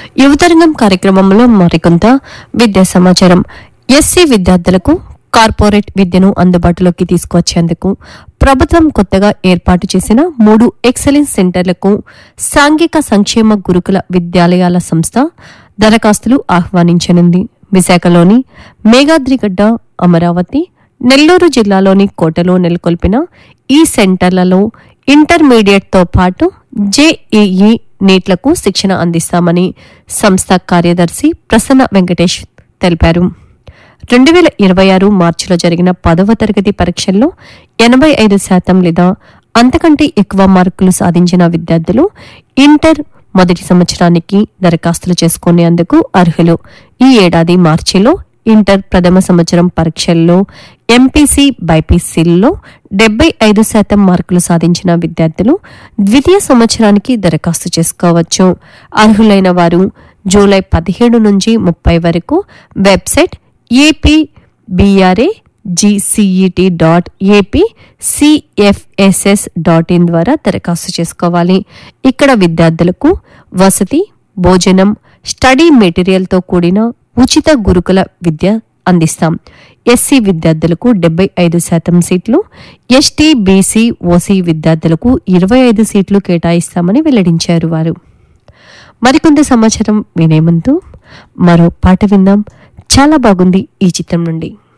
యువతరంగం కార్యక్రమంలో మరికొంత విద్యా సమాచారం ఎస్సీ విద్యార్థులకు కార్పొరేట్ విద్యను అందుబాటులోకి తీసుకువచ్చేందుకు ప్రభుత్వం కొత్తగా ఏర్పాటు చేసిన మూడు ఎక్సలెన్స్ సెంటర్లకు సాంఘిక సంక్షేమ గురుకుల విద్యాలయాల సంస్థ దరఖాస్తులు ఆహ్వానించనుంది విశాఖలోని మేఘాద్రిగడ్డ అమరావతి నెల్లూరు జిల్లాలోని కోటలో నెలకొల్పిన ఈ సెంటర్లలో ఇంటర్మీడియట్తో పాటు జేఈఈ నీట్లకు శిక్షణ అందిస్తామని సంస్థ కార్యదర్శి ప్రసన్న వెంకటేష్ తెలిపారు రెండు వేల ఇరవై ఆరు మార్చిలో జరిగిన పదవ తరగతి పరీక్షల్లో ఎనభై ఐదు శాతం లేదా అంతకంటే ఎక్కువ మార్కులు సాధించిన విద్యార్థులు ఇంటర్ మొదటి సంవత్సరానికి దరఖాస్తులు చేసుకునేందుకు అర్హులు ఈ ఏడాది మార్చిలో ఇంటర్ ప్రథమ సంవత్సరం పరీక్షల్లో ఎంపీసీ బైపీసీల్లో డెబ్బై ఐదు శాతం మార్కులు సాధించిన విద్యార్థులు ద్వితీయ సంవత్సరానికి దరఖాస్తు చేసుకోవచ్చు అర్హులైన వారు జూలై పదిహేడు నుంచి ముప్పై వరకు website AP BRA GCET dot AP CFSS dot in ద్వారా దరఖాస్తు చేసుకోవాలి ఇక్కడ విద్యార్థులకు వసతి భోజనం స్టడీ మెటీరియల్తో కూడిన ఉచిత గురుకుల విద్య అందిస్తాం ఎస్సీ విద్యార్థులకు డెబ్బై ఐదు శాతం సీట్లు ఎస్టీ బీసీ ఓసీ విద్యార్థులకు ఇరవై ఐదు సీట్లు కేటాయిస్తామని వెల్లడించారు వారు మరికొంత సమాచారం వినే ముందు మరో పాట విందాం చాలా బాగుంది ఈ చిత్రం నుండి